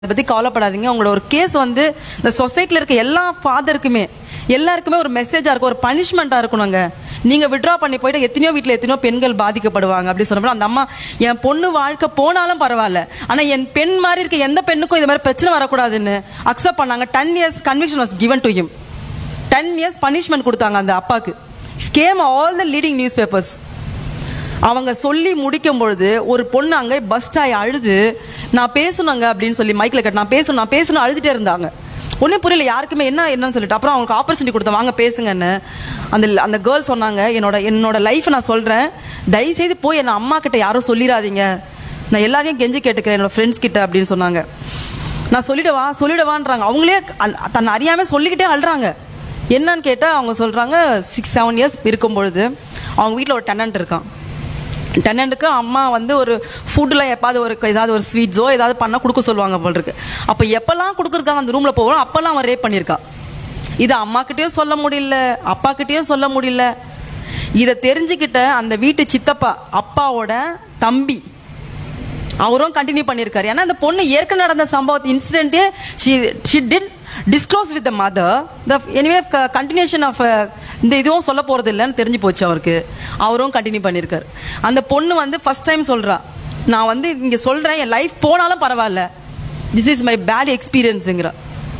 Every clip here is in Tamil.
அதை பத்தி கவலைப்படாதீங்க உங்களோட ஒரு கேஸ் வந்து இந்த சொசைட்டில இருக்க எல்லா ஃபாதருக்குமே எல்லாருக்குமே ஒரு மெசேஜா இருக்கும் ஒரு பனிஷ்மெண்டா இருக்கணுங்க நீங்க விட்ரா பண்ணி போயிட்டு எத்தனையோ வீட்ல எத்தனையோ பெண்கள் பாதிக்கப்படுவாங்க அப்படி சொன்னப்போ அந்த அம்மா என் பொண்ணு வாழ்க்கை போனாலும் பரவாயில்ல ஆனா என் பெண் மாதிரி இருக்க எந்த பெண்ணுக்கும் இது மாதிரி பிரச்சனை வரக்கூடாதுன்னு அக்செப்ட் பண்ணாங்க ten years conviction was given to him ten years punishment கொடுத்தாங்க அந்த அப்பாக்கு scam all the leading newspapers அவங்க சொல்லி முடிக்கும் பொழுது ஒரு பொண்ணு அங்கே பஸ் ஆகி அழுது நான் பேசணுங்க அப்படின்னு சொல்லி மைக்கில் கட்டு நான் பேசணும் நான் பேசணும் அழுதுட்டே இருந்தாங்க ஒன்றும் புரியல யாருக்குமே என்ன என்னன்னு சொல்லிட்டு அப்புறம் அவங்களுக்கு ஆப்பர்ச்சுனிட்டி கொடுத்தேன் வாங்க பேசுங்கன்னு அந்த அந்த கேர்ள் சொன்னாங்க என்னோட என்னோட லைஃப்பை நான் சொல்கிறேன் தயவுசெய்து போய் என் அம்மா கிட்ட யாரும் சொல்லிடாதீங்க நான் எல்லாரையும் கெஞ்சி கேட்டுக்கிறேன் என்னோட ஃப்ரெண்ட்ஸ் கிட்ட அப்படின்னு சொன்னாங்க நான் சொல்லிடவா சொல்லிடவான்றாங்க அவங்களே அன்- தன்னை அறியாம சொல்லிக்கிட்டே அழுறாங்க என்னன்னு கேட்டால் அவங்க சொல்றாங்க சிக்ஸ் செவன் இயர்ஸ் இருக்கும் பொழுது அவங்க வீட்டில் ஒரு டெனன்ட் இருக்கான் டெனண்ட்டுக்கு அம்மா வந்து ஒரு ஃபுட்டில் எப்பாவது ஒரு ஏதாவது ஒரு ஸ்வீட்ஸோ ஏதாவது பண்ணால் கொடுக்க சொல்லுவாங்க போல் இருக்கு அப்போ எப்போல்லாம் கொடுக்குறதுக்காக அந்த ரூமில் போகிறோம் அப்போல்லாம் அவன் ரேப் பண்ணியிருக்கா இது அம்மாக்கிட்டேயும் சொல்ல முடியல அப்பாக்கிட்டேயும் சொல்ல முடியல இதை தெரிஞ்சுக்கிட்ட அந்த வீட்டு சித்தப்பா அப்பாவோட தம்பி அவரும் கண்டினியூ பண்ணியிருக்காரு ஏன்னா அந்த பொண்ணு ஏற்கனவே நடந்த சம்பவத்து இன்சிடென்ட்டே she did disclose with the mother the anyway continuation of இந்த இதுவும் சொல்ல போறது இல்லைன்னு தெரிஞ்சு போச்சு அவருக்கு அவரும் கண்டினியூ பண்ணியிருக்காரு அந்த பொண்ணு வந்து ஃபர்ஸ்ட் டைம் சொல்றா நான் வந்து இங்க சொல்றேன் என் லைஃப் போனாலும் பரவாயில்ல திஸ் இஸ் மை பேட் எக்ஸ்பீரியன்ஸுங்கிற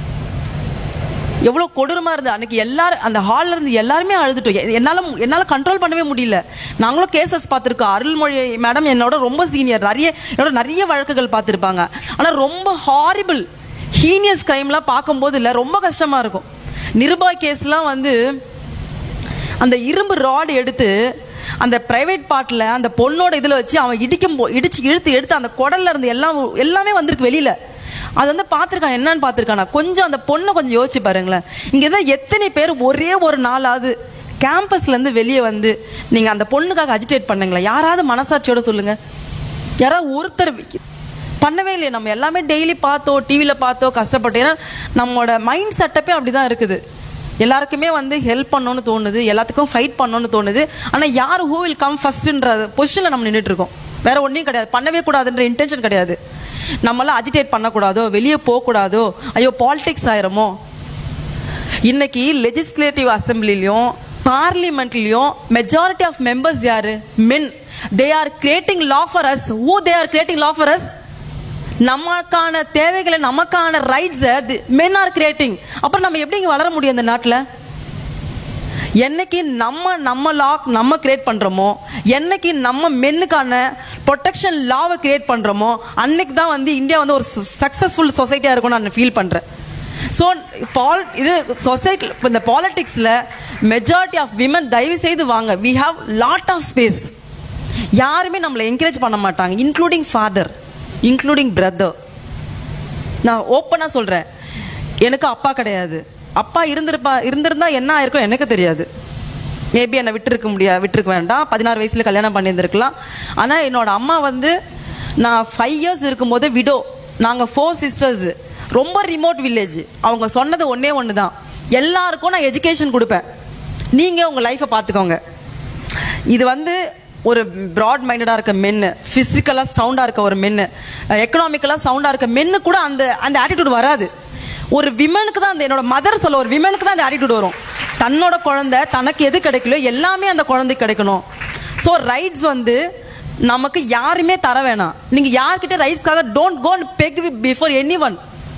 எவ்வளோ கொடூரமா இருந்தது அன்னைக்கு எல்லாரும் அந்த ஹால்ல இருந்து எல்லாருமே அழுதுட்டோம் எ- என்னால என்னால கண்ட்ரோல் பண்ணவே முடியல நாங்களும் கேசஸ் பார்த்துருக்கோம் அருள்மொழி மேடம் என்னோட ரொம்ப சீனியர் நிறைய என்னோட நிறைய வழக்குகள் பார்த்துருப்பாங்க ஆனா ரொம்ப ஹாரிபிள் ஹீனியஸ் கிரைம்லாம் பார்க்கும்போது இல்லை ரொம்ப கஷ்டமா இருக்கும் நிருபாய் கேஸ்லாம் வந்து அந்த இரும்பு ராடு எடுத்து அந்த பிரைவேட் பார்ட்ல அந்த பொண்ணோட இதுல வச்சு அவன் இடிக்கும் போ இடிச்சு இழுத்து எடுத்து அந்த குடல்ல இருந்து எல்லாம் எல்லாமே வந்திருக்கு வெளியில அது வந்து பார்த்துருக்கான் என்னன்னு பார்த்துருக்கானா கொஞ்சம் அந்த பொண்ணை கொஞ்சம் யோசிச்சு பாருங்களேன் இங்க தான் எத்தனை பேர் ஒரே ஒரு நாளாவது கேம்பஸ்ல இருந்து வெளியே வந்து நீங்க அந்த பொண்ணுக்காக அஜிடேட் பண்ணுங்களேன் யாராவது மனசாட்சியோட சொல்லுங்க யாராவது ஒருத்தர் பண்ணவே இல்லையே நம்ம எல்லாமே டெய்லி பார்த்தோம் டிவியில் பார்த்தோம் கஷ்டப்பட்டோம் ஏன்னா நம்மளோட மைண்ட் செட்டப்பே அப்படிதான் இருக்குது எல்லாருக்குமே வந்து ஹெல்ப் பண்ணணும்னு தோணுது எல்லாத்துக்கும் ஃபைட் பண்ணணும்னு தோணுது ஆனால் யார் ஹூ வில் கம் ஃபர்ஸ்ட்ன்ற பொசிஷனில் நம்ம நின்றுட்டு இருக்கோம் வேற ஒன்றும் கிடையாது பண்ணவே கூடாதுன்ற இன்டென்ஷன் கிடையாது நம்மளாம் அஜிடேட் பண்ணக்கூடாதோ வெளியே போகக்கூடாதோ ஐயோ பாலிடிக்ஸ் ஆயிரமோ இன்னைக்கு லெஜிஸ்லேட்டிவ் அசம்பிளிலையும் பார்லிமெண்ட்லயும் மெஜாரிட்டி ஆஃப் மெம்பர்ஸ் யாரு men they are creating law for us who they are creating law for us நமக்கான தேவைகளை நமக்கான ரைட்ஸ் மென் ஆர் கிரியேட்டிங் அப்புறம் நம்ம எப்படி இங்க வளர முடியும் இந்த நாட்டில் என்னைக்கு நம்ம நம்ம லா நம்ம கிரியேட் பண்றோமோ என்னைக்கு நம்ம மென்னுக்கான ப்ரொடெக்ஷன் லாவை கிரியேட் பண்றோமோ அன்னைக்கு தான் வந்து இந்தியா வந்து ஒரு சக்சஸ்ஃபுல் சொசைட்டியா இருக்கும்னு நான் ஃபீல் பண்றேன் ஸோ பால் இது சொசைட்டி இந்த பாலிடிக்ஸில் மெஜாரிட்டி ஆஃப் விமன் தயவு செய்து வாங்க we have lot of space யாருமே நம்மளை என்கரேஜ் பண்ண மாட்டாங்க இன்க்ளூடிங் ஃபாதர் இன்க்ளூடிங் பிரதர் நான் ஓப்பனாக சொல்கிறேன் எனக்கு அப்பா கிடையாது அப்பா இருந்திருப்பா இருந்திருந்தா என்ன ஆயிருக்கும் எனக்கு தெரியாது மேபி என்னை விட்டுருக்க முடியாது விட்டுருக்க வேண்டாம் பதினாறு வயசுல கல்யாணம் பண்ணியிருந்திருக்கலாம் ஆனால் என்னோட அம்மா வந்து நான் ஃபைவ் இயர்ஸ் இருக்கும்போது விடோ நாங்கள் ஃபோர் சிஸ்டர்ஸ் ரொம்ப ரிமோட் வில்லேஜ் அவங்க சொன்னது ஒன்றே ஒன்று தான் எல்லாருக்கும் நான் எஜுகேஷன் கொடுப்பேன் நீங்கள் உங்கள் லைஃப்பை பார்த்துக்கோங்க இது வந்து ஒரு ப்ராட் மைண்டடாக இருக்க மென்னு ஃபிசிக்கலாக சவுண்டாக இருக்க ஒரு மென்னு எக்கனாமிக்கலாக சவுண்டாக இருக்க மென்னு கூட அந்த அந்த ஆட்டிடியூட் வராது ஒரு விமனுக்கு தான் அந்த என்னோட மதர் சொல்ல ஒரு விமனுக்கு தான் அந்த ஆட்டிடியூட் வரும் தன்னோட குழந்தை தனக்கு எது கிடைக்கலையோ எல்லாமே அந்த குழந்தைக்கு கிடைக்கணும் ஸோ ரைட்ஸ் வந்து நமக்கு யாருமே தர வேணாம் நீங்கள் யார்கிட்ட ரைட்ஸ்க்காக don't go beg before any one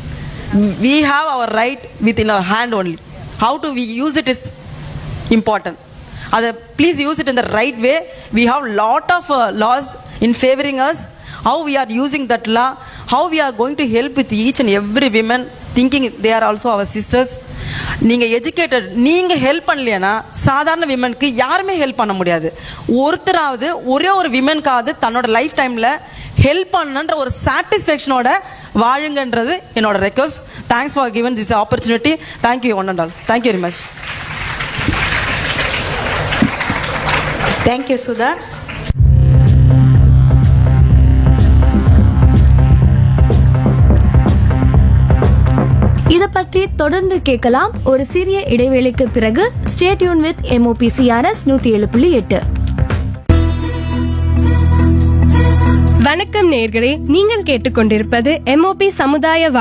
we have our right within our hand only how to we use it is important அதை please use it in the right way we have lot of laws in favouring us how we are using that law how we are going to help with each and every women thinking they are also our sisters நீங்கள் எஜுகேட்டட் நீங்கள் ஹெல்ப் பண்ணலைன்னா சாதாரண விமனுக்கு யாருமே ஹெல்ப் பண்ண முடியாது ஒருத்தராவது ஒரே ஒரு விமனுக்காவது தன்னோட லைஃப் டைமில் ஹெல்ப் பண்ணன்ற ஒரு சாட்டிஸ்ஃபேக்ஷனோட வாழுங்கன்றது என்னோட request thanks for given this opportunity thank you one and all thank you very much thank you Sudha இத பற்றி தொடர்ந்து கேட்கலாம் ஒரு சிறிய இடைவேளைக்கு பிறகு ஸ்டேட்யூன் வித் எம்ஓபிசிஆர்எஸ் நூத்தி ஏழு புள்ளி எட்டு வணக்கம் நேர்களே நீங்கள் கேட்டுக்கொண்டிருப்பது எம்ஓபி சமுதாய